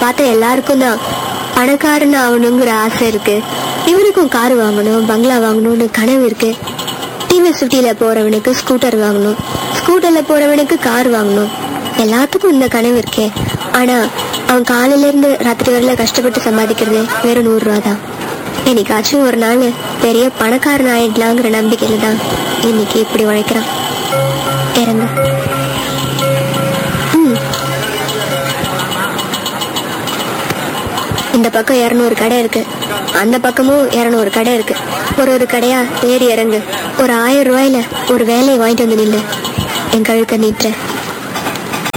பார்த்த எல்லாருக்கும் தான் பணக்காரன் ஆகணுங்கிற ஆசை இருக்கு இவனுக்கும் கார் வாங்கணும் பங்களா வாங்கணும்னு கனவு இருக்கு டிவிஎஸ் ஃபிஃப்டியில போறவனுக்கு ஸ்கூட்டர் வாங்கணும் ஸ்கூட்டர்ல போறவனுக்கு கார் வாங்கணும் எல்லாத்துக்கும் இந்த கனவு இருக்கே ஆனா அவன் காலையில இருந்து ராத்திரி வரையில கஷ்டப்பட்டு சம்பாதிக்கிறது வெறும் நூறு ரூபா தான் என்னைக்காச்சும் ஒரு நாள் பெரிய பணக்காரன் ஆயிடலாங்கிற நம்பிக்கையில தான் இன்னைக்கு இப்படி உழைக்கிறான் இறங்க ம். இந்த பக்கம் இரநூறு கடை இருக்கு அந்த பக்கமும் இரநூறு கடை இருக்கு ஒரு ஒரு கடையா ஏறி இறங்கு ஒரு ஆயிரம் ரூபாயில ஒரு வேலையை வாங்கிட்டு வந்து நில்லு என் கழுக்க நீட்டுறேன்